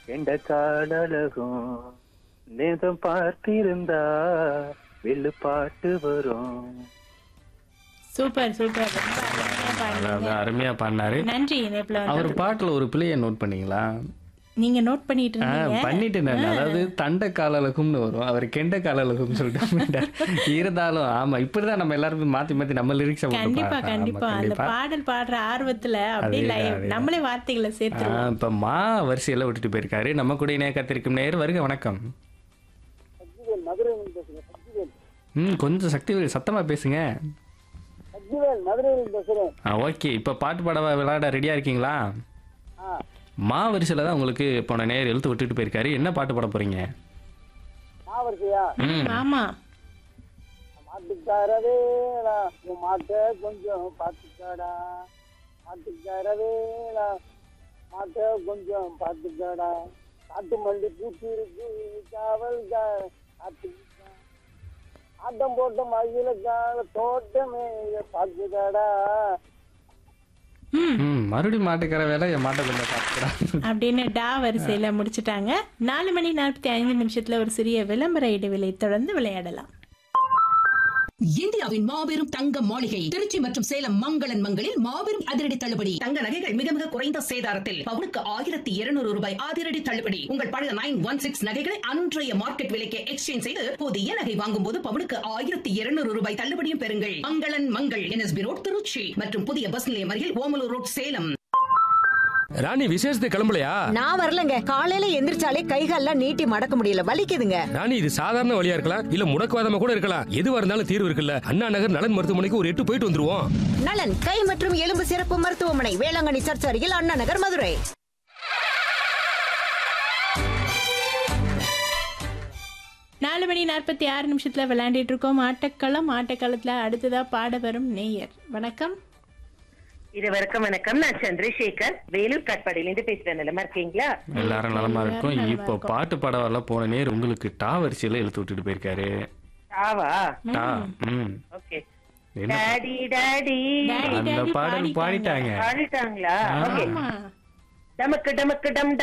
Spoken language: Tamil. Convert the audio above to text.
எந்த காலழகும் நேசம் பார்த்திருந்தா வெள்ளு பாட்டு வரும் சூப்பர் சூப்பர் ரொம்ப அருமையா அதாவது பாடுனீங்க. அருமையா பாடினாரு நன்றி இணைப்புல அவர் வந்து பாட்டுல ஒரு பிள்ளைய நோட் பண்ணீங்களா நீங்க நோட் பண்ணிட்டு ஆ, இருந்தீங்க பண்ணிட்டு நான் அதாவது தண்டை காலழகும்னு வரும் அவர் கெண்ட காலழகும்னு சொல்லிட்டு போயிட்டார். இருந்தாலும் ஆமா இப்படிதான் நம்ம எல்லாரும் மாத்தி மாத்தி நம்ம லிரிக்ஸ் கண்டிப்பா கண்டிப்பா அந்த பாடல் பாடுற ஆர்வத்துல அப்படியே அதேதான், live அதேதான். நம்மளே வார்த்தைகளை சேர்த்துருவோம் இப்ப மா வரிசையில விட்டுட்டு போயிருக்காரு நம்ம கூட இணைய காத்திருக்கும் நேர் வருக வணக்கம் மதுரையில் பேசுறேன் சக்திவேல் ம் கொஞ்சம் சக்தி சத்தமா பேசுங்க சக்திவேல் மதுரையில் பேசுறேன் ஓகே இப்ப பாட்டு பாட விளையாட ரெடியா இருக்கீங்களா ஆ மா வரிசையில தான் உங்களுக்கு போன நேர் எழுத்து விட்டுட்டு போயிருக்காரு என்ன பாட்டு பாட போறீங்க மாவரிசையா ம் ஆமா மாட்டுக்காரவேலா உன் மாட்டை கொஞ்சம் பார்த்துக்காடா மாட்டுக்காரவேலா மாட்டை கொஞ்சம் பார்த்துக்காடா காட்டு மல்லி பூச்சி இருக்கு காவல் காத்துக்கா ஆட்டம் போட்ட மயில கால தோட்டமே பார்த்துக்காடா ம் ம் மறுபடியும் மாட்டுக்கிற வேலை என் மாட்டை கொஞ்சம் பார்த்துக்கிறேன் அப்படின்னு டா வரிசையில முடிச்சிட்டாங்க நாலு மணி நாற்பத்தி ஐந்து நிமிஷத்துல ஒரு சிறிய விளம்பர இடைவெளி தொடர்ந்து விளையாடலாம் இந்தியாவின் மாபெரும் தங்க மாளிகை திருச்சி மற்றும் சேலம் மங்களன் மங்களில் மாபெரும் அதிரடி தள்ளுபடி தங்க நகைகள் மிக மிக குறைந்த சேதாரத்தில் பவுனுக்கு ஆயிரத்தி இருநூறு ரூபாய் அதிரடி தள்ளுபடி உங்கள் பழைய நைன் ஒன் சிக்ஸ் நகைகளை அன்றைய மார்க்கெட் விலைக்கு எக்ஸ்சேஞ்ச் செய்து புதிய நகை வாங்கும் போது பவுனுக்கு ஆயிரத்தி இருநூறு ரூபாய் தள்ளுபடியும் பெறுங்கள் மங்களன் மங்கள் என்எஸ்பி ரோட் திருச்சி மற்றும் புதிய பஸ் நிலையம் அருகில் ஓமலூர் ரோட் சேலம் ராணி விசேஷத்துக்கு கிளம்பலையா நான் வரலங்க காலையில எந்திரிச்சாலே கைகால்லாம் நீட்டி மடக்க முடியல வலிக்குதுங்க ராணி இது சாதாரண வழியா இருக்கலாம் இல்ல முடக்குவாதமா கூட இருக்கலாம் எதுவா இருந்தாலும் தீர்வு இருக்குல்ல அண்ணா நகர் நலன் மருத்துவமனைக்கு ஒரு எட்டு போயிட்டு வந்துருவோம் நலன் கை மற்றும் எலும்பு சிறப்பு மருத்துவமனை வேளாங்கண்ணி சர்ச் அருகில் அண்ணா நகர் மதுரை நாலு மணி நாற்பத்தி ஆறு நிமிஷத்துல விளையாண்டிட்டு இருக்கோம் ஆட்டக்களம் ஆட்டக்களத்துல அடுத்ததா பாட வரும் நேயர் வணக்கம் இருவருக்கும் வணக்கம் நான் சந்திரசேகர் வேலூர் காட்பாடியிலிருந்து பேசுறேன் நிலமா இருக்கீங்களா எல்லாரும் நலமா இருக்கும் நலமா இப்போ இருக்கும். பாட்டு பாட வரல போன நேர் உங்களுக்கு டா வரிசையில எழுத்து விட்டுட்டு போயிருக்காரு ஆவா டா ம் ஓகே என்ன டாடி டாடி டாடி, அந்த டாடி பாடல் பாடிட்டாங்க. பாடிட்டாங்க பாடிட்டாங்களா ஓகே ஆமா டமக்கு டமக்கு டம்